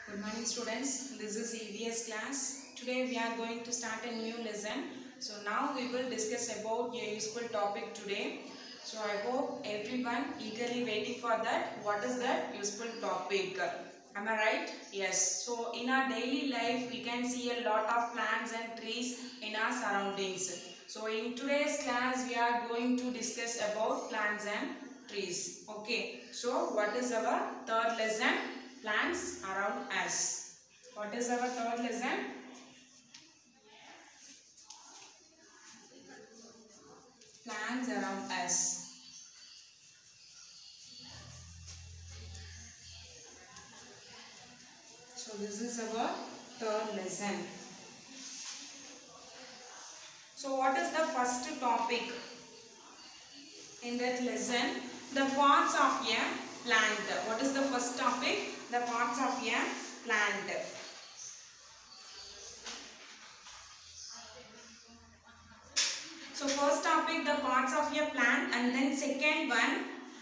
Good morning students, this is EVS class. Today we are going to start a new lesson. So now we will discuss about a useful topic today. So I hope everyone eagerly waiting for that. What is that useful topic? Am I right? Yes. So in our daily life we can see a lot of plants and trees in our surroundings. So in today's class we are going to discuss about plants and trees. Okay. So what is our third lesson? Plants around us. What is our third lesson? Plants around us. So this is our third lesson. So what is the first topic in that lesson? The parts of a plant. What is the first topic? The parts of a plant. So first topic the parts of a plant and then second one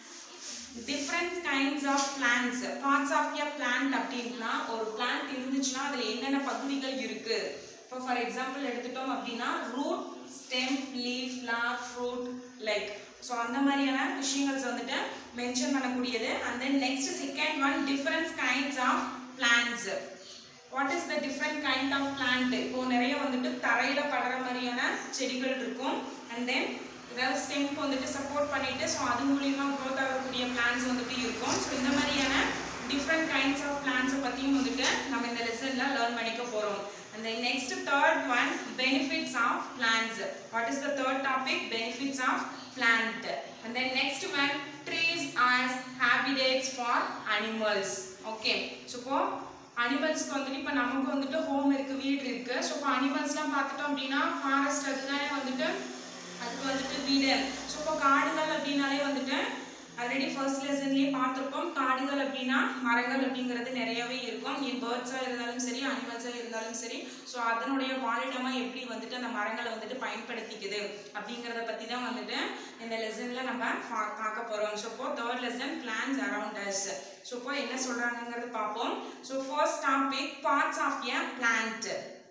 different kinds of plants parts of a plant அப்படின்னா ஒரு plant இருந்துச்சுன்னா அதில் என்னென்ன பகுதிகள் இருக்கு இப்போ for example எடுத்துட்டோம் அப்படின்னா root stem leaf flower fruit like so அந்த மாதிரியான விஷயங்கள்ஸ் வந்துட்டு மென்ஷன் பண்ணக்கூடியது and then next second one different kinds of plants what is the different kind of plant இப்போ நிறைய வந்துட்டு தரையில படுற மாதிரியான செடிகள் இருக்கும் அண்ட் தென் ஏதாவது ஸ்டெம்ப் வந்துட்டு சப்போர்ட் பண்ணிட்டு ஸோ அது மூலியமா க்ரோத் ஆகக்கூடிய பிளான்ஸ் வந்துட்டு இருக்கும் ஸோ இந்த மாதிரியான டிஃப்ரெண்ட் கைண்ட்ஸ் ஆஃப் பிளான்ஸை பற்றியும் வந்துட்டு நம்ம இந்த லெசனில் லேர்ன் பண்ணிக்க போகிறோம் And the next third one benefits of plants. What is the third topic? Benefits of plant. And then next one trees as habitats for animals. Okay. So இப்போ அனிமல்ஸ்க்கு வந்துட்டு இப்போ நமக்கு வந்துட்டு ஹோம் இருக்கு வீடு இருக்கு ஸோ இப்போ அனிமல்ஸ்லாம் பார்த்துட்டோம் அப்படின்னா ஃபாரஸ்ட் அதுதானே வந்துட்டு அதுக்கு வந்துட்டு வீடு ஸோ இப்போ காடுகள் அப்படின்னாலே வந்துட்டு ஆல்ரெடி ஃபர்ஸ்ட் லெசன்லேயே பார்த்துருப்போம் காடுகள் அப்படின்னா மரங்கள் அப்படிங்கிறது நிறையவே இருக்கும் இன் பேர்ட்ஸாக இருந்தாலும் சரி அனிமல்ஸாக இருந்தாலும் சரி ஸோ அதனுடைய வாழிடமாக எப்படி வந்துட்டு அந்த மரங்களை வந்துட்டு பயன்படுத்திக்குது அப்படிங்கிறத பற்றி தான் வந்துட்டு இந்த லெசனில் நம்ம பா- பார்க்க போகிறோம் ஸோ இப்போ third lesson plants around us so இப்போ என்ன சொல்கிறாங்கங்கிறது பார்ப்போம் so first topic parts of a plant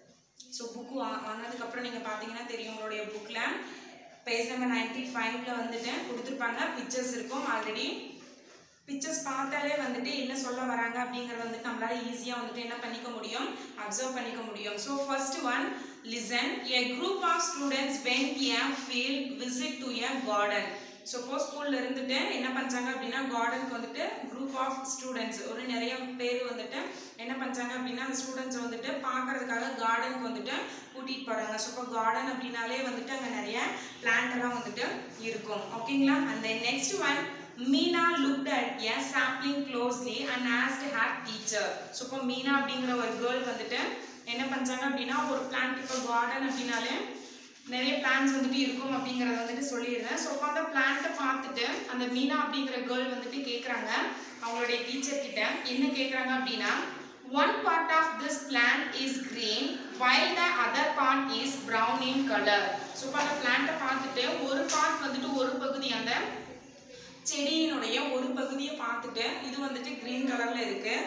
so book வாங்கினதுக்கப்புறம் நீங்கள் பார்த்தீங்கன்னா தெரியும் உங்களுடைய புக்கில் பேஜ் நம்பர் நைன்டி ஃபைவ்ல வந்துட்டு கொடுத்துருப்பாங்க பிக்சர்ஸ் இருக்கும் ஆல்ரெடி பிக்சர்ஸ் பார்த்தாலே வந்துட்டு என்ன சொல்ல வராங்க அப்படிங்கிறத வந்துட்டு நம்மளால ஈஸியாக வந்துட்டு என்ன பண்ணிக்க முடியும் அப்சர்வ் பண்ணிக்க முடியும் so first one lesson a group of students went a field visit to a garden suppose ஸ்கூல்ல இருந்துட்டு என்ன பண்றாங்க அப்படின்னா கார்டனுக்கு வந்துட்டு குரூப் ஆஃப் ஸ்டூடெண்ட்ஸ் ஒரு நிறைய பேர் வந்துட்டு என்ன பண்றாங்க அப்படின்னா அந்த ஸ்டூடெண்ட்ஸ் வந்துட்டு பார்க்கறதுக்காக கார்டனுக்கு வந்துட்டு கூட்டிட்டு போறாங்க ஸோ இப்போ கார்டன் அப்படின்னாலே வந்துட்டு அங்கே நிறைய பிளான்ட் எல்லாம் வந்துட்டு இருக்கும் ஓகேங்களா அந்த next one Meena looked at a sapling closely and asked her teacher so இப்போ மீனா அப்படிங்கிற ஒரு கேர்ள் வந்துட்டு என்ன பண்றாங்க அப்படின்னா ஒரு பிளான்ட் இப்போ கார்டன் அப்படின்னாலே நிறைய பிளான்ஸ் வந்துட்டு இருக்கும் அப்படிங்கறத வந்துட்டு சொல்லிடுறேன் ஸோ அந்த பிளான்ட்டை பார்த்துட்டு அந்த மீனா அப்படிங்கிற கேர்ள் வந்துட்டு கேட்குறாங்க அவங்களுடைய டீச்சர் கிட்ட என்ன கேட்குறாங்க அப்படின்னா one part of this plant is green while the other part is brown in colour so அந்த பிளான்ட்டை பார்த்துட்டு ஒரு பார்ட் வந்துட்டு ஒரு பகுதி அந்த செடியினுடைய ஒரு பகுதியை பார்த்துட்டு இது வந்துட்டு கிரீன் கலர்ல இருக்கு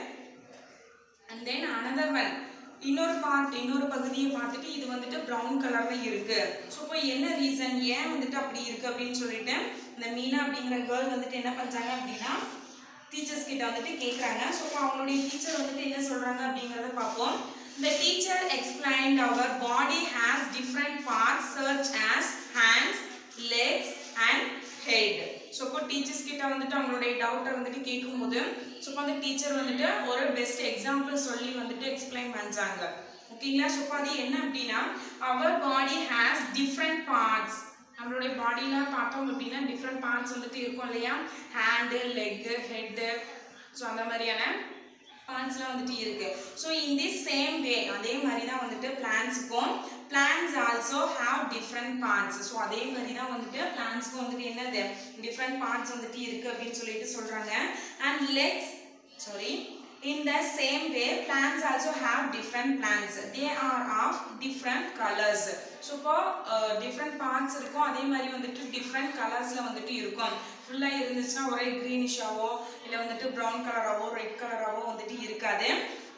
அண்ட் தென் அனதர் ஒன் இன்னொரு பார்ட் இன்னொரு பகுதியை பார்த்துட்டு இது வந்துட்டு ப்ரௌன் கலர்ல இருக்கு ஸோ இப்போ என்ன ரீசன் ஏன் வந்துட்டு அப்படி இருக்கு அப்படின்னு சொல்லிட்டு இந்த மீனா அப்படிங்கிற கேர்ள் வந்துட்டு என்ன பண்றாங்க அப்படின்னா டீச்சர்ஸ் கிட்ட வந்துட்டு கேட்குறாங்க ஸோ இப்போ அவங்களுடைய டீச்சர் வந்துட்டு என்ன சொல்றாங்க அப்படிங்கிறத பார்ப்போம் The teacher explained our body has different parts such as hands, legs and head. So இப்போ டீச்சர்ஸ் கிட்ட வந்துட்டு அவங்களுடைய டவுட்டை வந்துட்டு கேட்கும்போது ஸோ இப்போ அந்த டீச்சர் வந்துட்டு ஒரு பெஸ்ட் எக்ஸாம்பிள் சொல்லி வந்துட்டு எக்ஸ்பிளைன் பண்ணுறாங்க ஓகேங்களா ஸோ இப்போ அது என்ன அப்படின்னா அவர் பாடி ஹேஸ் டிஃப்ரெண்ட் பார்ட்ஸ் நம்மளுடைய பாடியில் பார்த்தோம் அப்படின்னா டிஃப்ரெண்ட் பார்ட்ஸ் வந்துட்டு இருக்கும் இல்லையா ஹேண்டு லெக்கு ஹெட்டு ஸோ அந்த மாதிரியான பிளான்ஸ்லாம் வந்துட்டு இருக்கு so in this same way அதே மாதிரி தான் வந்துட்டு பிளான்ஸுக்கும் plants also have different parts so அதே மாதிரி தான் வந்துட்டு பிளான்ஸ்க்கும் வந்துட்டு என்னது டிஃப்ரெண்ட் பார்ட்ஸ் வந்துட்டு இருக்கு அப்படின்னு சொல்லிட்டு சொல்றாங்க and legs sorry In the same way, plants also have different plants. They are of different colors. So இப்போ டிஃப்ரெண்ட் பார்ட்ஸ் இருக்கும் அதே மாதிரி வந்துட்டு டிஃப்ரெண்ட் கலர்ஸில் வந்துட்டு இருக்கும் ஃபுல்லாக இருந்துச்சுன்னா ஒரே க்ரீனிஷாவோ இல்லை வந்துட்டு ப்ரௌன் கலராகவோ ரெட் கலராகவோ வந்துட்டு இருக்காது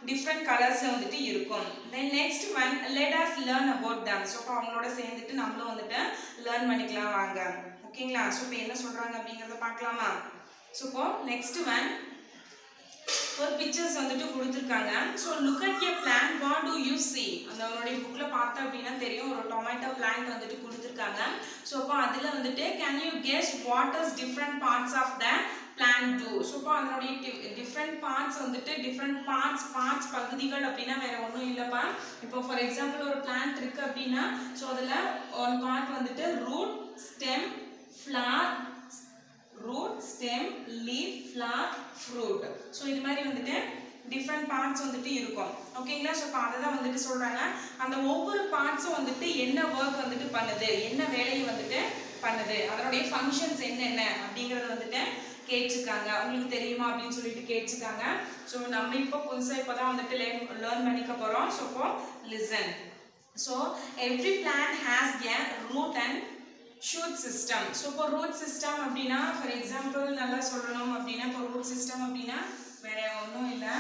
டிஃப்ரெண்ட் கலர்ஸில் வந்துட்டு இருக்கும் then next one let us learn about them so இப்போ அவங்களோட சேர்ந்துட்டு நம்மளும் வந்துட்டு லேர்ன் பண்ணிக்கலாம் வாங்க ஓகேங்களா ஸோ இப்போ என்ன சொல்கிறாங்க அப்படிங்கிறத பார்க்கலாமா ஸோ இப்போ நெக்ஸ்ட் ஒன் ஒரு பிக்சர்ஸ் வந்துட்டு கொடுத்துருக்காங்க so look at a plant what do you see அந்த அவனுடைய புக்கில் பார்த்தோம் அப்படின்னா தெரியும் ஒரு டொமேட்டோ பிளான்ட் வந்துட்டு கொடுத்துருக்காங்க ஸோ அப்போ அதில் வந்துட்டு can you guess what is different parts of the plant too so இப்போ அதனுடைய டிஃப்ரெண்ட் பார்ட்ஸ் வந்துட்டு டிஃப்ரெண்ட் பார்ட்ஸ் பார்ட்ஸ் பகுதிகள் அப்படின்னா வேற ஒன்றும் இல்லைப்பா இப்போ ஃபார் எக்ஸாம்பிள் ஒரு பிளான்ட் இருக்கு அப்படின்னா ஸோ அதில் ஒன் பார்ட் வந்துட்டு root stem flower root stem leaf flower fruit so இது மாதிரி வந்துட்டு டிஃப்ரெண்ட் பார்ட்ஸ் வந்துட்டு இருக்கும் ஓகேங்களா ஸோ இப்போ அதை தான் வந்துட்டு சொல்கிறாங்க அந்த ஒவ்வொரு பார்ட்ஸும் வந்துட்டு என்ன ஒர்க் வந்துட்டு பண்ணுது என்ன வேலையை வந்துட்டு பண்ணுது அதனுடைய ஃபங்க்ஷன்ஸ் என்னென்ன அப்படிங்கிறத வந்துட்டு கேட்டிருக்காங்க உங்களுக்கு தெரியுமா அப்படின்னு சொல்லிட்டு கேட்டிருக்காங்க ஸோ நம்ம இப்போ புதுசாக இப்போ தான் வந்துட்டு லேர்ன் லேர்ன் பண்ணிக்க போகிறோம் ஸோ இப்போ listen so every plant has a root and shoot system so இப்போ ரூட் சிஸ்டம் அப்படின்னா ஃபார் எக்ஸாம்பிள் நல்லா சொல்லணும் அப்படின்னா இப்போ ரூட் சிஸ்டம் அப்படின்னா வேற ஒன்றும் இல்லை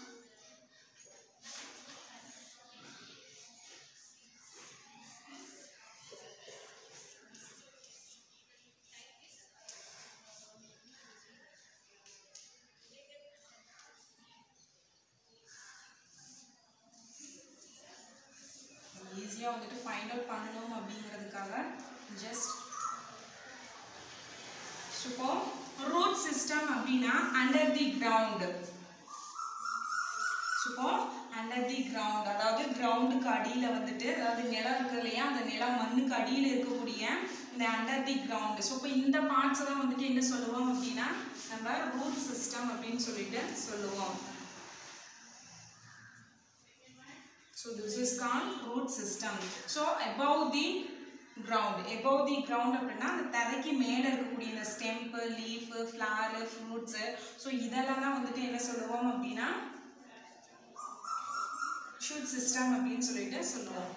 ஈஸியாக வந்துட்டு ஃபைண்ட் அவுட் பண்ணணும் அப்படிங்கிறதுக்காக ஜஸ்ட் இப்போ ரூட் சிஸ்டம் அப்படின்னா அண்டர் தி கிரவுண்ட் இப்போ அண்டர் தி கிரவுண்ட் அதாவது கிரவுண்டுக்கு அடியில் வந்துட்டு அதாவது நிலம் இருக்கு இல்லையா அந்த நிலம் மண்ணுக்கு அடியில் இருக்கக்கூடிய இந்த அண்டர் தி கிரவுண்ட் ஸோ இப்போ இந்த பார்ட்ஸை தான் வந்துட்டு என்ன சொல்லுவோம் அப்படின்னா நம்ம ரூட் சிஸ்டம் அப்படின்னு சொல்லிட்டு சொல்லுவோம் So this is called root system. So above the ground. above the ground அப்படின்னா அந்த தரைக்கு மேலே இருக்கக்கூடிய இந்த stem leaf flower fruits so இதெல்லாம் தான் வந்துட்டு என்ன சொல்லுவோம் அப்படின்னா ஷூட் சிஸ்டம் அப்படின்னு சொல்லிட்டு சொல்லுவோம்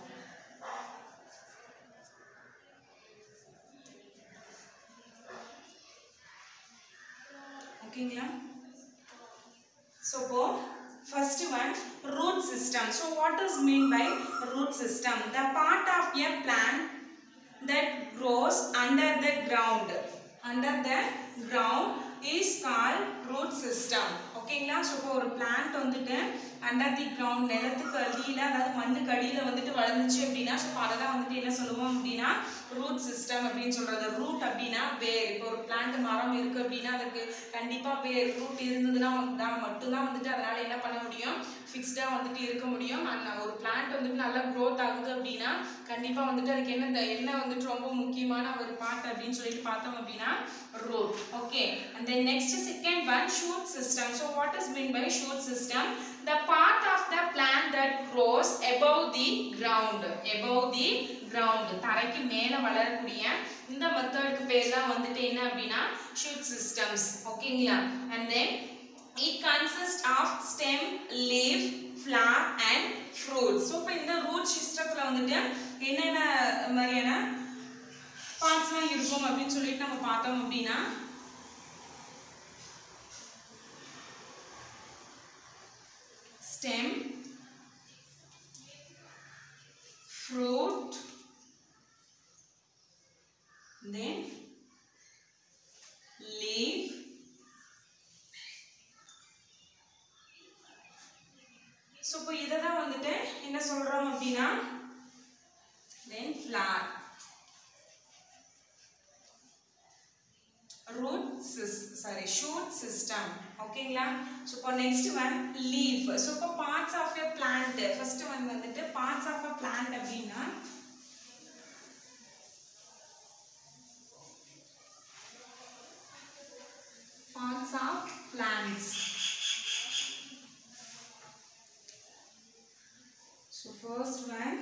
ஓகேங்களா ஸோ இப்போ first one root system so what is mean by root system the part of a plant that grows under the ground under the ground is called root system ஓகேங்களா so இப்போ ஒரு plant வந்துட்டு under the ground நிலத்துக்கு அடியில் அதாவது மண்ணுக்கு அடியில் வந்துட்டு வளர்ந்துச்சு அப்படின்னா ஸோ அதை தான் வந்துட்டு என்ன சொல்லுவோம் அப்படின்னா ரூட் சிஸ்டம் அப்படின்னு சொல்கிறது ரூட் அப்படின்னா வேர் இப்போ ஒரு பிளான்ட் மரம் இருக்குது அப்படின்னா அதுக்கு கண்டிப்பாக வேர் ரூட் இருந்ததுன்னா தான் மட்டும்தான் வந்துட்டு அதனால் என்ன பண்ண முடியும் ஃபிக்ஸ்டாக வந்துட்டு இருக்க முடியும் அந்த ஒரு பிளான்ட் வந்துட்டு நல்லா க்ரோத் ஆகுது அப்படின்னா கண்டிப்பாக வந்துட்டு அதுக்கு என்ன இந்த- என்ன வந்துட்டு ரொம்ப முக்கியமான ஒரு பார்ட் அப்படின்னு சொல்லிட்டு பார்த்தோம் அப்படின்னா root okay and then next second one shoot system so what is mean by shoot system the part of the plant that grows above the ground above the ground தரைக்கு மேல வளரக்கூடிய இந்த மெத்தடுக்கு பேர் தான் வந்துட்டு என்ன அப்படின்னா shoot systems ஓகேங்களா and then it consists of stem leaf flower and fruit so இப்போ இந்த root systemல வந்துட்டு என்னென்ன மாதிரியான பார்ட்ஸ்லாம் இருக்கும் அப்படின்னு சொல்லிட்டு நம்ம பார்த்தோம் அப்படின்னா stem fruit then leaf so இப்போ இதை தான் வந்துட்டு என்ன சொல்கிறோம் அப்படின்னா then flower root sys sorry shoot system ஓகேங்களா ஸோ இப்போ நெக்ஸ்ட் ஒன் லீஃப் ஸோ இப்போ parts of a plant first one வந்துட்டு பார்ட்ஸ் ஆஃப் அ பிளான்ட் அப்படின்னா parts of plants so first one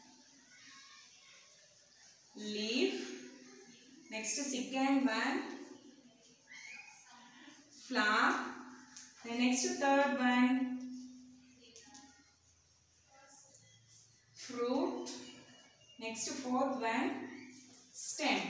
leaf next second one flower the next third one fruit next fourth one stem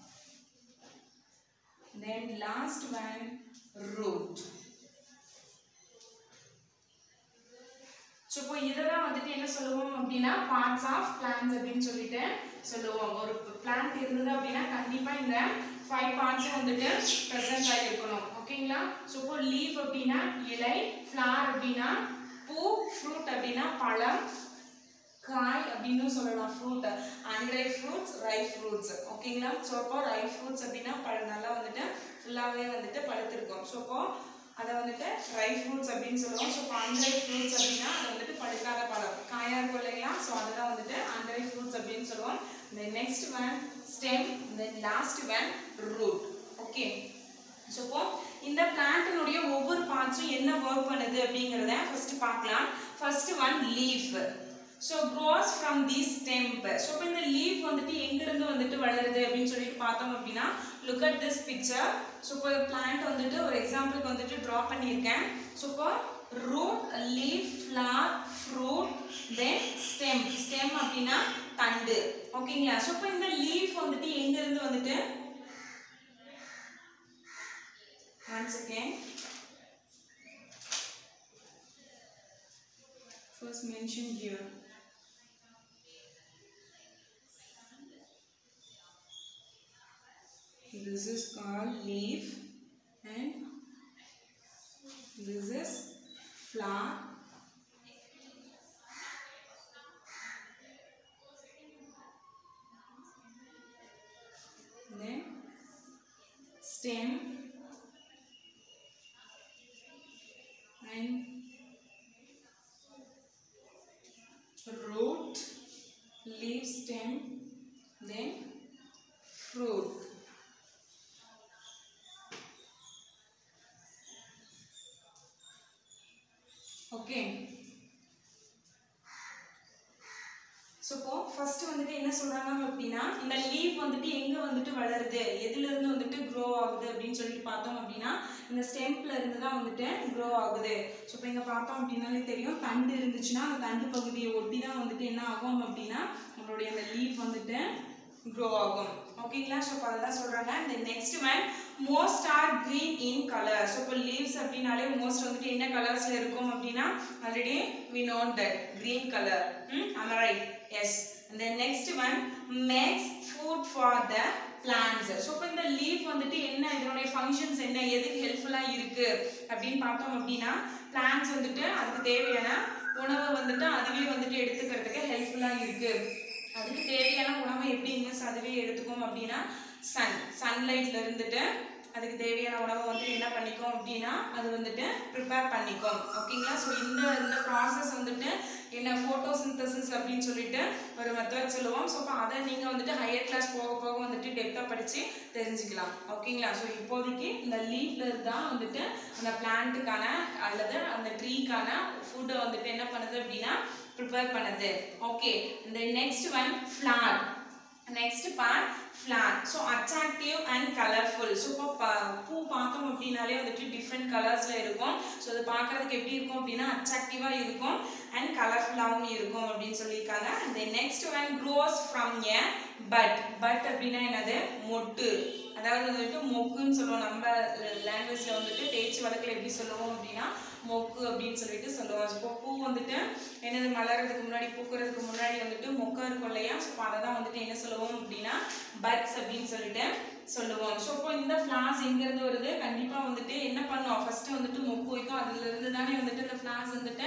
then last one root so இப்போ இதை தான் வந்துட்டு என்ன சொல்லுவோம் அப்படின்னா parts of plants அப்படின்னு சொல்லிட்டு சொல்லுவோம் ஒரு பிளான்ட் இருந்தது அப்படின்னா கண்டிப்பாக இந்த ஃபைவ் பார்ட்ஸும் வந்துட்டு ப்ரெசென்ட் ஆகிருக்கணும் ஓகேங்களா ஸோ இப்போ லீஃப் அப்படின்னா இலை ஃப்ளார் அப்படின்னா பூ ஃப்ரூட் அப்படின்னா பழம் காய் அப்படின்னு சொல்லலாம் fruit unripe fruits ripe fruits ஓகேங்களா ஸோ அப்போ ரை ஃப்ரூட்ஸ் அப்படின்னா பழ நல்லா வந்துட்டு ஃபுல்லாகவே வந்துட்டு பழுத்திருக்கும் ஸோ அப்போ அதை வந்துட்டு ட்ரை ஃப்ரூட்ஸ் அப்படின்னு சொல்லுவோம் ஸோ இப்போ அன்ரை ஃப்ரூட்ஸ் அப்படின்னா அது வந்துட்டு பழுக்காத பழம் காயாக இருக்கும் இல்லைங்களா ஸோ அதுதான் வந்துட்டு அன்ரை ஃப்ரூட்ஸ் அப்படின்னு சொல்லுவோம் then next one stem then last one root okay so இப்போ இந்த பிளான்ட்டினுடைய ஒவ்வொரு பார்ட்ஸும் என்ன ஒர்க் பண்ணுது அப்படிங்கிறத ஃபர்ஸ்ட் பார்க்கலாம் first one leaf so grows from the stem so இப்போ இந்த லீஃப் வந்துட்டு எங்கிருந்து வந்துட்டு வளருது அப்படின்னு சொல்லிட்டு பார்த்தோம் அப்படின்னா look at this picture so இப்போ பிளான்ட் வந்துட்டு ஒரு எக்ஸாம்பிளுக்கு வந்துட்டு ட்ரா பண்ணியிருக்கேன் ஸோ இப்போ root leaf flower fruit then stem stem அப்படின்னா தண்டு ஓகேங்களா ஸோ இப்போ இந்த லீஃப் வந்துட்டு எங்கிருந்து வந்துட்டு once again first mention here this is called leaf and this is flower then stem and root, leaf stem, then fruit. Okay. So இப்போ first வந்துட்டு என்ன சொல்றாங்க அப்படின்னா இந்த லீவ் வந்துட்டு எங்க வந்துட்டு வளருது எதுல இருந்து வந்துட்டு க்ரோ ஆகுது அப்படின்னு சொல்லிட்டு பார்த்தோம் அப்படின்னா இந்த ஸ்டெம்ப்ல இருந்து தான் வந்துட்டு க்ரோ ஆகுது ஸோ இப்போ இங்க பார்த்தோம் அப்படின்னாலே தெரியும் தண்டு இருந்துச்சுன்னா அந்த தண்டு பகுதியை ஒட்டி தான் வந்துட்டு என்ன ஆகும் அப்படின்னா நம்மளுடைய அந்த லீவ் வந்துட்டு க்ரோ ஆகும் ஓகேங்களா ஸோ இப்போ அதெல்லாம் சொல்றாங்க இந்த next one most are green in colour so இப்போ லீவ்ஸ் அப்படின்னாலே மோஸ்ட் வந்துட்டு என்ன கலர்ஸ்ல இருக்கும் அப்படின்னா already we known that green colour hmm am I right yes the next one makes food for the plants so இப்போ இந்த லீஃப் வந்துட்டு என்ன இதனுடைய ஃபங்க்ஷன்ஸ் என்ன எதுக்கு ஹெல்ப்ஃபுல்லாக இருக்கு அப்படின்னு பார்த்தோம் அப்படின்னா பிளான்ஸ் வந்துட்டு அதுக்கு தேவையான உணவை வந்துட்டு அதுவே வந்துட்டு எடுத்துக்கிறதுக்கு ஹெல்ப்ஃபுல்லாக இருக்கு அதுக்கு தேவையான உணவை எப்படி மிஸ் அதுவே எடுத்துக்கும் அப்படின்னா சன் சன்லைட்ல இருந்துட்டு அதுக்கு தேவையான உணவை வந்துட்டு என்ன பண்ணிக்கும் அப்படின்னா அது வந்துட்டு ப்ரிப்பேர் பண்ணிக்கும் ஓகேங்களா ஸோ இந்த இந்த ப்ராசஸ் வந்துட்டு என்ன ஃபோட்டோசிந்தசிஸ் அப்படின்னு சொல்லிட்டு ஒரு மெத்தட் சொல்லுவோம் ஸோ அப்போ அதை நீங்கள் வந்துட்டு ஹையர் கிளாஸ் போக போக வந்துட்டு டெப்த்தாக படித்து தெரிஞ்சுக்கலாம் ஓகேங்களா ஸோ இப்போதைக்கு இந்த லீஃப்ல தான் வந்துட்டு அந்த பிளான்ட்டுக்கான அல்லது அந்த ட்ரீக்கான ஃபுட்டை வந்துட்டு என்ன பண்ணுது அப்படின்னா ப்ரிப்பேர் பண்ணுது ஓகே இந்த next one flower next part flower so attractive and colourful so இப்போ ப- பூ பார்த்தோம் அப்படின்னாலே வந்துட்டு டிஃப்ரெண்ட் கலர்ஸில் இருக்கும் ஸோ அது பார்க்கறதுக்கு எப்படி இருக்கும் அப்படின்னா அட்ராக்டிவாக இருக்கும் அண்ட் கலர்ஃபுல்லாகவும் இருக்கும் அப்படின்னு சொல்லியிருக்காங்க அந்த next one grows from a bud bud அப்படின்னா என்னது மொட்டு அதாவது வந்துட்டு மொக்குன்னு சொல்லுவோம் நம்ம லாங்குவேஜில் வந்துட்டு பேச்சு வழக்கில் எப்படி சொல்லுவோம் அப்படின்னா மொக்கு அப்படின்னு சொல்லிட்டு சொல்லுவோம் இப்போ பூ வந்துட்டு என்னது மலர்றதுக்கு முன்னாடி பூக்கிறதுக்கு முன்னாடி வந்துட்டு மொக்கை இருக்கும் இல்லையா ஸோ அதை தான் வந்துட்டு என்ன சொல்லுவோம் அப்படின்னா பட்ஸ் அப்படின்னு சொல்லிட்டு சொல்லுவோம் ஸோ இப்போ இந்த ஃப்ளார்ஸ் எங்கேருந்து வருது கண்டிப்பாக வந்துட்டு என்ன பண்ணோம் ஃபர்ஸ்ட் வந்துட்டு மொக்கு வைக்கும் அதுல இருந்து தானே வந்துட்டு இந்த ஃப்ளார்ஸ் வந்துட்டு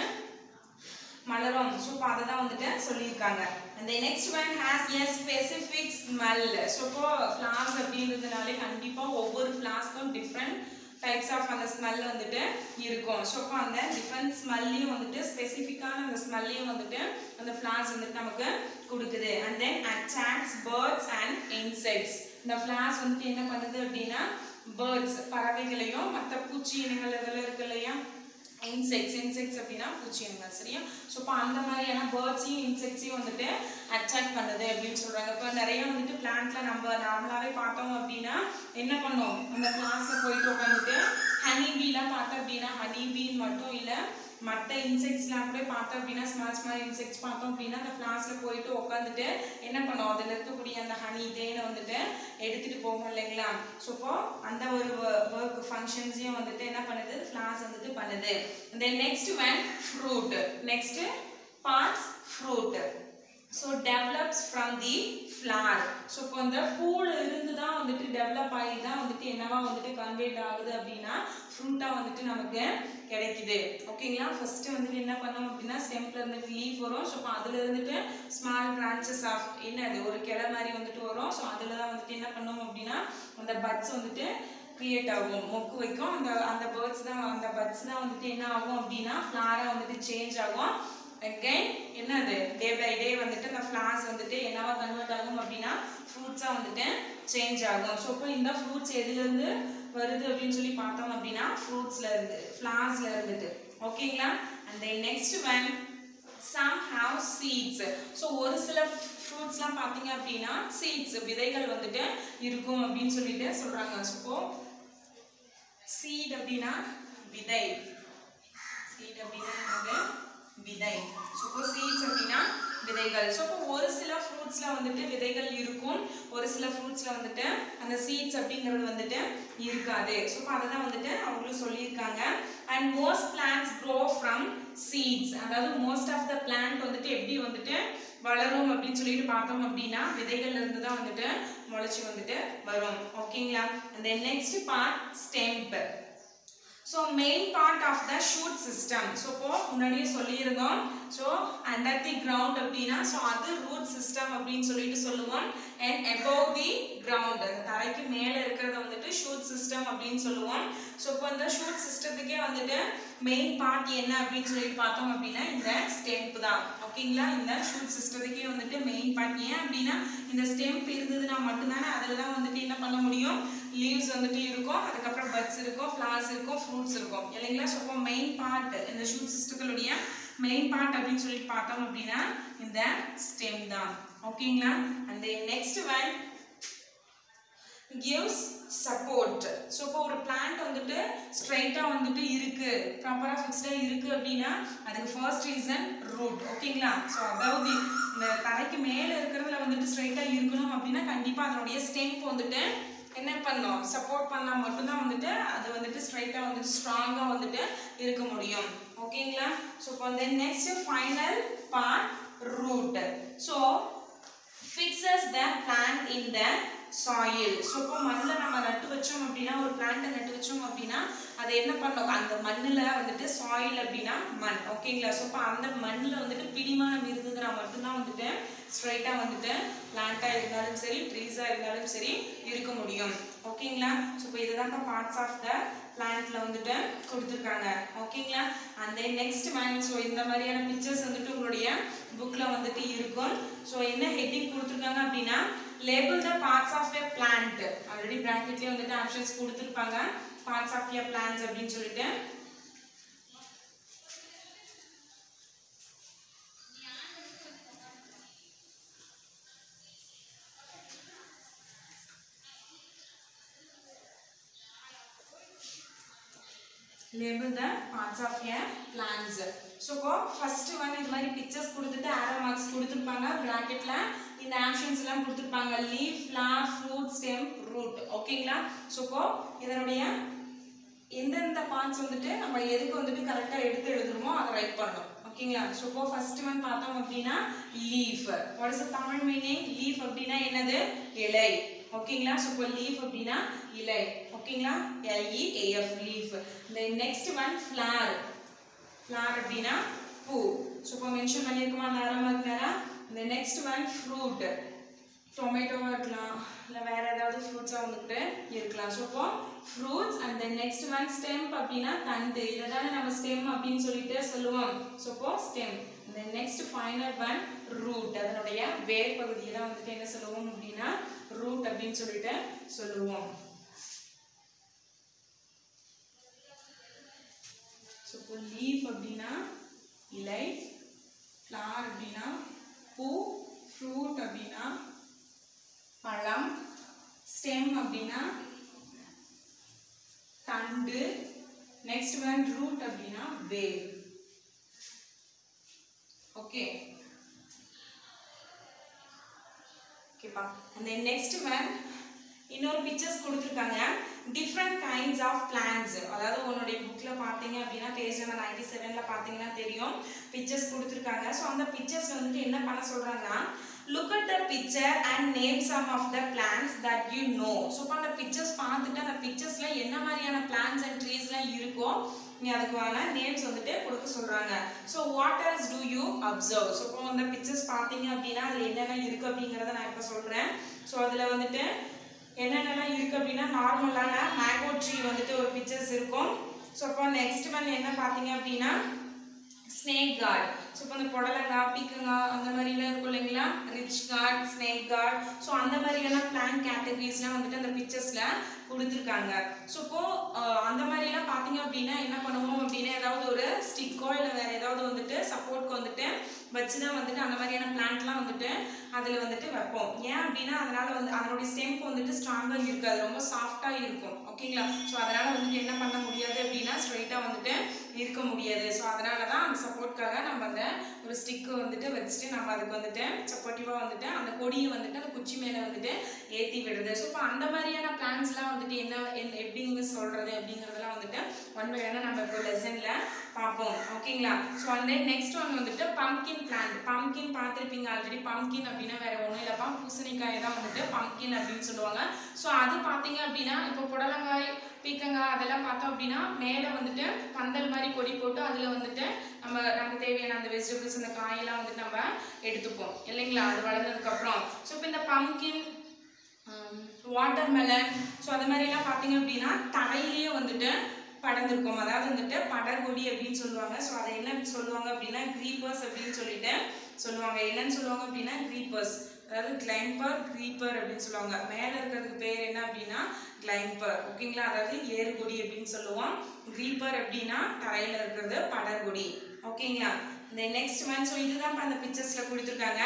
மலரும் ஸோ இப்போ அதை தான் வந்துட்டு சொல்லியிருக்காங்க அந்த next one has a specific smell so இப்போ ஃப்ளார்ஸ் அப்படின்றதுனாலே கண்டிப்பாக ஒவ்வொரு ஃப்ளார்ஸ்க்கும் டிஃப்ரெண்ட் டைப்ஸ் ஆஃப் அந்த ஸ்மெல் வந்துட்டு இருக்கும் ஸோ அப்போ அந்த டிஃப்ரெண்ட் ஸ்மெல்லையும் வந்துட்டு ஸ்பெசிஃபிக்கான அந்த ஸ்மெல்லையும் வந்துட்டு அந்த ஃப்ளார்ஸ் வந்துட்டு நமக்கு கொடுக்குது and then attracts birds and insects இந்த ஃப்ளார்ஸ் வந்துட்டு என்ன பண்ணுது அப்படின்னா பேர்ட்ஸ் பறவைகளையும் மற்ற பூச்சி இனங்கள் இதெல்லாம் இருக்கு இல்லையா இன்செக்ட்ஸ் இன்செக்ட்ஸ் அப்படின்னா பூச்சியங்கள் சரியா ஸோ இப்போ அந்த மாதிரியான பேர்ட்ஸையும் இன்செக்ட்ஸையும் வந்துட்டு அட்ராக்ட் பண்ணுது அப்படின்னு சொல்கிறாங்க இப்போ நிறைய வந்துட்டு பிளான்ட்ல நம்ம நார்மலாகவே பார்த்தோம் அப்படின்னா என்ன பண்ணோம் அந்த கிளாஸில் போயிட்டு உட்காந்துட்டு ஹனி பீலாம் பார்த்தோம் அப்படின்னா ஹனி பீன் மட்டும் இல்லை மற்ற இன்செக்ட்ஸ்லாம் கூட பார்த்தோம் அப்படின்னா ஸ்மால் ஸ்மால் இன்செக்ட்ஸ் பார்த்தோம் அப்படின்னா அந்த ஃப்ளாஸில் போயிட்டு உட்காந்துட்டு என்ன பண்ணோம் அதில் இருக்கக்கூடிய அந்த ஹனி தேனை வந்துட்டு எடுத்துகிட்டு போகும் இல்லைங்களா ஸோ இப்போ அந்த ஒரு ஒர்க் ஃபங்க்ஷன்ஸையும் வந்துட்டு என்ன பண்ணுது ஃப்ளாஸ் வந்துட்டு பண்ணுது then next one fruit next parts fruit so develops from the flower so இப்போ இந்த பூவில் இருந்து தான் வந்துட்டு டெவலப் ஆகி தான் வந்துட்டு என்னவா வந்துட்டு கன்வெர்ட் ஆகுது அப்படின்னா ஃப்ரூட்டாக வந்துட்டு நமக்கு கிடைக்குது ஓகேங்களா ஃபர்ஸ்ட் வந்துட்டு என்ன பண்ணோம் அப்படின்னா ஸ்டெம்ப்ல இருந்துட்டு லீஃப் வரும் ஸோ அதில் இருந்துட்டு ஸ்மால் பிரான்ச்சஸ் ஆஃப் என்னது ஒரு கிளை மாதிரி வந்துட்டு வரும் ஸோ அதில் தான் வந்துட்டு என்ன பண்ணோம் அப்படின்னா அந்த பட்ஸ் வந்துட்டு கிரியேட் ஆகும் மொக்கு வைக்கும் அந்த அந்த பேர்ட்ஸ் தான் அந்த பட்ஸ் தான் வந்துட்டு என்ன ஆகும் அப்படின்னா ஃப்ளாராக வந்துட்டு சேஞ்ச் ஆகும் அகைன் என்னது டே பை டே வந்துட்டு அந்த ஃப்ளார்ஸ் வந்துட்டு என்னவா கன்வெர்ட் ஆகும் அப்படின்னா ஃப்ரூட்ஸாக வந்துட்டு சேஞ்ச் ஆகும் ஸோ இப்போ இந்த ஃப்ரூட்ஸ் எதுலேருந்து வருது அப்படின்னு சொல்லி பார்த்தோம் அப்படின்னா ஃப்ரூட்ஸ்ல இருந்து ஃப்ளார்ஸ்ல இருந்துட்டு ஓகேங்களா and then next one some have seeds so ஒரு சில ஃப்ரூட்ஸ்லாம் பார்த்தீங்க அப்படின்னா சீட்ஸ் விதைகள் வந்துட்டு இருக்கும் அப்படின்னு சொல்லிட்டு சொல்றாங்க ஸோ சீட் அப்படின்னா விதை சீட் அப்படின்னா என்னது விதை ஸோ சீட்ஸ் அப்படின்னா விதைகள் ஸோ இப்போ ஒரு சில ஃப்ரூட்ஸில் வந்துட்டு விதைகள் இருக்கும் ஒரு சில ஃப்ரூட்ஸில் வந்துட்டு அந்த சீட்ஸ் அப்படிங்கிறது வந்துட்டு இருக்காது ஸோ இப்போ அதை தான் வந்துட்டு அவங்களும் சொல்லியிருக்காங்க and most plants grow from seeds அதாவது மோஸ்ட் ஆஃப் த பிளான்ட் வந்துட்டு எப்படி வந்துட்டு வளரும் அப்படின்னு சொல்லிட்டு பார்த்தோம் அப்படின்னா விதைகள்ல இருந்து தான் வந்துட்டு முளைச்சி வந்துட்டு வரும் ஓகேங்களா அந்த next part stem so main part of the shoot system so இப்போ முன்னாடியே சொல்லியிருந்தோம் ஸோ அண்டர் தி கிரவுண்ட் அப்படின்னா ஸோ அது ரூட் சிஸ்டம் அப்படின்னு சொல்லிட்டு சொல்லுவோம் அண்ட் above தி கிரவுண்ட் அந்த தரைக்கு மேலே இருக்கிறத வந்துட்டு ஷூட் சிஸ்டம் அப்படின்னு சொல்லுவோம் ஸோ இப்போ இந்த ஷூட் சிஸ்டத்துக்கே வந்துட்டு மெயின் பார்ட் என்ன அப்படின்னு சொல்லிட்டு பார்த்தோம் அப்படின்னா இந்த ஸ்டெம்ப் தான் ஓகேங்களா இந்த ஷூட் சிஸ்டத்துக்கே வந்துட்டு மெயின் பார்ட் ஏன் அப்படின்னா இந்த ஸ்டெம்ப் இருந்ததுன்னா மட்டும்தானே அதில் தான் வந்துட்டு என்ன பண்ண முடியும் லீவ்ஸ் வந்துட்டு இருக்கும் அதுக்கப்புறம் பட்ஸ் இருக்கும் ஃப்ளவர்ஸ் இருக்கும் ஃப்ரூட்ஸ் இருக்கும் இல்லைங்களா ஸோ இப்போ மெயின் பார்ட் இந்த ஷூட் சிஸ்டங்களுடைய மெயின் பார்ட் அப்படின்னு சொல்லிட்டு பார்த்தோம் அப்படின்னா இந்த ஸ்டெம் தான் ஓகேங்களா அந்த next one gives support so இப்போ ஒரு பிளான்ட் வந்துட்டு ஸ்ட்ரைட்டாக வந்துட்டு இருக்கு ப்ராப்பராக ஃபிக்ஸ்டாக இருக்கு அப்படின்னா அதுக்கு ஃபர்ஸ்ட் ரீசன் ரூட் ஓகேங்களா ஸோ அதாவது இந்த தரைக்கு மேலே இருக்கிறதுல வந்துட்டு ஸ்ட்ரைட்டாக இருக்கணும் அப்படின்னா கண்டிப்பாக அதனுடைய ஸ்டெம்ப் வந்துட்டு என்ன பண்ணணும் சப்போர்ட் பண்ணால் மட்டும்தான் வந்துட்டு அது வந்துட்டு ஸ்ட்ரைட்டாக வந்துட்டு ஸ்ட்ராங்காக வந்துட்டு இருக்க முடியும் ஓகேங்களா ஸோ இப்போ வந்து next final part root so fixes the plant in the soil so இப்போ மண்ணில் நம்ம நட்டு வச்சோம் அப்படின்னா ஒரு பிளான்ட்டை நட்டு வச்சோம் அப்படின்னா அதை என்ன பண்ணோம் அந்த மண்ணில் வந்துட்டு சாயில் அப்படின்னா மண் ஓகேங்களா ஸோ இப்போ அந்த மண்ணில் வந்துட்டு பிடிமானம் இருந்ததுன்னா மட்டும்தான் வந்துட்டு ஸ்ட்ரைட்டாக வந்துட்டு பிளான்ட்டாக இருந்தாலும் சரி ட்ரீஸாக இருந்தாலும் சரி இருக்க முடியும் ஓகேங்களா ஸோ இப்போ இதுதான் இப்போ பார்ட்ஸ் ஆஃப் த பிளான்ட்ல வந்துட்டு கொடுத்துருக்காங்க ஓகேங்களா அந்த நெக்ஸ்ட் ஒன் ஸோ இந்த மாதிரியான பிக்சர்ஸ் வந்துட்டு உங்களுடைய புக்கில் வந்துட்டு இருக்கும் ஸோ என்ன ஹெட்டிங் கொடுத்துருக்காங்க அப்படின்னா label the parts of a plant already ப்ராக்கெட்லேயே வந்துட்டு ஆப்ஷன்ஸ் கொடுத்துருப்பாங்க பார்ட்ஸ் ஆஃப் எ பிளான்ஸ் அப்படின்னு சொல்லிட்டு label the parts of a plants so இப்போ ஃபர்ஸ்ட் ஒன் இது மாதிரி பிக்சர்ஸ் கொடுத்துட்டு ஆரோ மார்க்ஸ் கொடுத்துருப்பாங்க ப்ராக்கெட்ல இந்த ஆப்ஷன்ஸ் எல்லாம் கொடுத்துருப்பாங்க leaf flower fruit stem root ஓகேங்களா ஸோ இப்போ இதனுடைய எந்தெந்த பார்ட்ஸ் வந்துட்டு நம்ம எதுக்கு வந்துட்டு கரெக்டாக எடுத்து எழுதுறோமோ அதை ரைட் பண்ணணும் ஓகேங்களா ஸோ இப்போ ஃபர்ஸ்ட் ஒன் பார்த்தோம் அப்படின்னா leaf what is Tamil meaning leaf அப்படின்னா என்னது இலை ஓகேங்களா ஸோ இப்போ லீஃப் அப்படின்னா இலை ஓகேங்களா எல்இஏஎஃப் லீஃப் இந்த நெக்ஸ்ட் ஒன் ஃப்ளார் ஃப்ளார் அப்படின்னா பூ ஸோ இப்போ மென்ஷன் பண்ணியிருக்கோமா அந்த அரை மணி நேரம் இந்த நெக்ஸ்ட் ஒன் ஃப்ரூட் டொமேட்டோவாக இருக்கலாம் இல்லை வேறு ஏதாவது ஃப்ரூட்ஸாக வந்துட்டு இருக்கலாம் ஸோ இப்போ fruits and then next one stem அப்படின்னா தண்டு இதை தானே நம்ம ஸ்டெம் அப்படின்னு சொல்லிட்டு சொல்லுவோம் ஸோ இப்போ ஸ்டெம் இந்த நெக்ஸ்ட் ஃபைனல் ஒன் ரூட் அதனுடைய வேர் பகுதியை தான் வந்துட்டு என்ன சொல்லுவோம் அப்படின்னா ரூட் அப்படின்னு சொல்லிட்டு சொல்லுவோம் ஸோ இப்போ லீஃப் அப்படின்னா இலை ஃப்ளார் அப்படின்னா பூ ஃப்ரூட் அப்படின்னா பழம் ஸ்டெம் அப்படின்னா தண்டு நெக்ஸ்ட் ஒன் ரூட் அப்படின்னா வேர் ஓகே ஓகேப்பா அந்த நெக்ஸ்ட் ஒன் இன்னொரு பிக்சர்ஸ் கொடுத்துருக்காங்க டிஃப்ரெண்ட் கைண்ட்ஸ் ஆஃப் பிளான்ஸ் அதாவது உன்னுடைய புக்கில் பார்த்தீங்க அப்படின்னா பேஜ் நம்பர் நைன்டி செவனில் பார்த்தீங்கன்னா தெரியும் பிக்சர்ஸ் கொடுத்துருக்காங்க ஸோ அந்த பிக்சர்ஸ் வந்துட்டு என்ன பண்ண சொல்கிறாங்கன்னா look at the picture and name some of the plants that you know so இப்போ அந்த பிக்சர்ஸ் பார்த்துட்டு அந்த பிக்சர்ஸில் என்ன மாதிரியான பிளான்ஸ் அண்ட் ட்ரீஸ்லாம் இருக்கோ நீ அதுக்கான நேம்ஸ் வந்துட்டு கொடுக்க சொல்கிறாங்க so what else do you observe so இப்போ அந்த பிக்சர்ஸ் பார்த்தீங்க அப்படின்னா அதில் என்னென்ன இருக்குது அப்படிங்கிறத நான் இப்போ சொல்கிறேன் ஸோ அதில் வந்துட்டு என்னென்னலாம் இருக்குது அப்படின்னா நார்மலான மேங்கோ ட்ரீ வந்துட்டு ஒரு பிக்சர்ஸ் இருக்கும் ஸோ இப்போ நெக்ஸ்ட் ஒன் என்ன பார்த்தீங்க அப்படின்னா ஸ்னேக் கார்ட் ஸோ இப்போ இந்த புடலங்காய் பீக்கங்காய் அந்த மாதிரிலாம் இருக்கும் இல்லைங்களா ridge gourd snake gourd so அந்த மாதிரியான பிளான் கேட்டகரிஸ்லாம் வந்துட்டு அந்த பிக்சர்ஸில் கொடுத்துருக்காங்க ஸோ இப்போ அஹ், அந்த மாதிரிலாம் பார்த்தீங்க அப்படின்னா என்ன பண்ணுவோம் அப்படின்னா ஏதாவது ஒரு ஸ்டிக்கோ இல்லை வேற ஏதாவது வந்துட்டு சப்போர்ட்க்கு வந்துட்டு வச்சு தான் வந்துட்டு அந்த மாதிரியான பிளான்ட்லாம் வந்துட்டு அதில் வந்துட்டு வைப்போம் ஏன் அப்படின்னா அதனால வந்து அதனுடைய ஸ்டெம்ப் வந்துட்டு ஸ்ட்ராங்காக இருக்காது ரொம்ப சாஃப்டாக இருக்கும் ஓகேங்களா ஸோ அதனால வந்துட்டு என்ன பண்ண முடியாது அப்படின்னா ஸ்ட்ரைட்டாக வந்துட்டு இருக்க முடியாது ஸோ அதனால தான் அந்த சப்போர்ட்காக நம்ம அந்த ஒரு ஸ்டிக்கு வந்துட்டு வச்சுட்டு நம்ம அதுக்கு வந்துட்டு சப்போர்ட்டிவாக வந்துட்டு அந்த கொடியை வந்துட்டு அந்த குச்சி மேலே வந்துட்டு ஏற்றி விடுறது ஸோ இப்போ அந்த மாதிரியான பிளான்ஸ்லாம் வந்துட்டு என்ன என்ன- எப்படிங்க சொல்கிறது அப்படிங்கிறதெல்லாம் வந்துட்டு ஒன் பை ஒன்னாக நம்ம இப்போ லெசனில் பார்ப்போம் ஓகேங்களா ஸோ அந்த நெக்ஸ்ட் ஒன் வந்துட்டு பம்கின் பிளான்ட் பம்கின் பார்த்துருப்பீங்க ஆல்ரெடி பம்கின் அப்படின்னா வேற ஒன்றும் இல்லைப்பா பூசணிக்காயை தான் வந்துட்டு பம்கின் அப்படின்னு சொல்லுவாங்க ஸோ அது பார்த்தீங்க அப்படின்னா இப்போ புடலங்காய் பீக்கங்காய் அதெல்லாம் பார்த்தோம் அப்படின்னா மேலே வந்துட்டு பந்தல் மாதிரி கொடி போட்டு அதில் வந்துட்டு நம்ம நமக்கு தேவையான அந்த வெஜிடபிள்ஸ் அந்த காயெல்லாம் வந்துட்டு நம்ம எடுத்துப்போம் இல்லைங்களா அது வளர்ந்ததுக்கப்புறம் ஸோ இப்போ இந்த பம்கின் வாட்டர் மெலன் ஸோ அது மாதிரிலாம் பார்த்தீங்க அப்படின்னா தரையிலேயே வந்துட்டு படர்ந்துருக்கும் அதாவது வந்துட்டு படர்கொடி அப்படின்னு சொல்லுவாங்க ஸோ அதை என்ன சொல்லுவாங்க அப்படின்னா க்ரீப்பர்ஸ் அப்படின்னு சொல்லிட்டு சொல்லுவாங்க என்னன்னு சொல்லுவாங்க அப்படின்னா க்ரீப்பர்ஸ் அதாவது கிளைம்பர் க்ரீப்பர் அப்படின்னு சொல்லுவாங்க மேலே இருக்கிறதுக்கு பேர் என்ன அப்படின்னா கிளைம்பர் ஓகேங்களா அதாவது ஏறுகொடி அப்படின்னு சொல்லுவோம் க்ரீப்பர் அப்படின்னா தரையில் இருக்கிறது படர்கொடி ஓகேங்களா இந்த நெக்ஸ்ட் ஒன் ஸோ இதுதான் இப்ப அந்த பிக்சர்ஸில் கொடுத்துருக்காங்க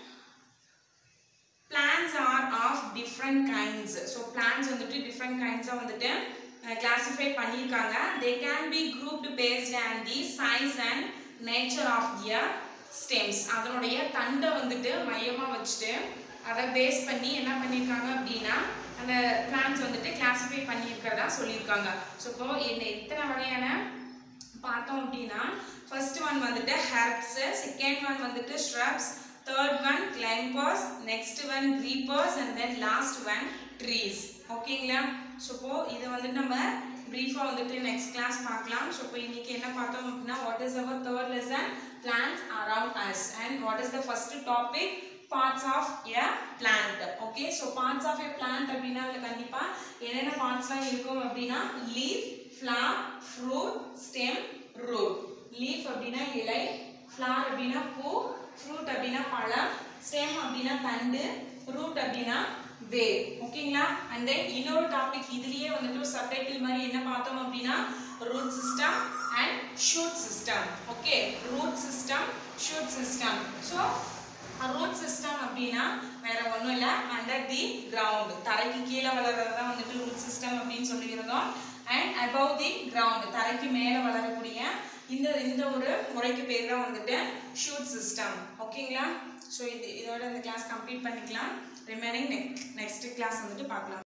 plants are of different kinds so plants வந்துட்டு டிஃப்ரெண்ட் கைண்ட்ஸாக வந்துட்டு கிளாஸிஃபை பண்ணியிருக்காங்க they can be grouped based and the size and nature of their stems அதனுடைய தண்டை வந்துட்டு மையமாக வச்சுட்டு அதை பேஸ் பண்ணி என்ன பண்ணியிருக்காங்க அப்படின்னா அந்த பிளான்ஸ் வந்துட்டு கிளாஸிஃபை பண்ணியிருக்கிறதா சொல்லியிருக்காங்க ஸோ இப்போ என்ன எத்தனை வகையான பார்த்தோம் அப்படின்னா ஃபர்ஸ்ட் ஒன் வந்துட்டு ஹெர்ப்ஸ் செகண்ட் ஒன் வந்துட்டு shrubs third one climbers next one creepers and then last one trees ஓகேங்களா ஸோ இப்போ இதை வந்துட்டு நம்ம ப்ரீஃபாக வந்துட்டு நெக்ஸ்ட் கிளாஸ் பார்க்கலாம் ஸோ இப்போ இன்னைக்கு என்ன பார்த்தோம் அப்படின்னா what is our third lesson plants around us and what is the first topic parts of a plant okay so parts of a plant அப்படின்னா அதில் கண்டிப்பாக என்னென்ன பார்ட்ஸ்லாம் இருக்கும் அப்படின்னா leaf flower fruit stem root leaf அப்படின்னா இலை ஃப்ளார் அப்படின்னா பூ ஃப்ரூட் அப்படின்னா பழம் ஸ்டெம் அப்படின்னா தண்டு ரூட் அப்படின்னா வேர் ஓகேங்களா அண்ட் தென் இன்னொரு டாபிக் இதுலயே வந்துட்டு ஒரு சப்டைட்டில் மாதிரி என்ன பார்த்தோம் அப்படின்னா root system and shoot system okay root system shoot system so root system அப்படின்னா வேற ஒன்றும் இல்லை அண்டர் தி கிரவுண்ட் தரைக்கு கீழே வளர்றது தான் வந்துட்டு ரூட் சிஸ்டம் அப்படின்னு சொல்லியிருந்தோம் அண்ட் above தி கிரவுண்ட் தரைக்கு மேலே வளரக்கூடிய இந்த இந்த ஒரு முறைக்கு பேர் தான் வந்துட்டு ஷூட் சிஸ்டம் ஓகேங்களா ஸோ இது இதோட இந்த கிளாஸ் கம்ப்ளீட் பண்ணிக்கலாம் ரிமைனிங் நெக்ஸ்ட் கிளாஸ் வந்துட்டு பார்க்கலாம்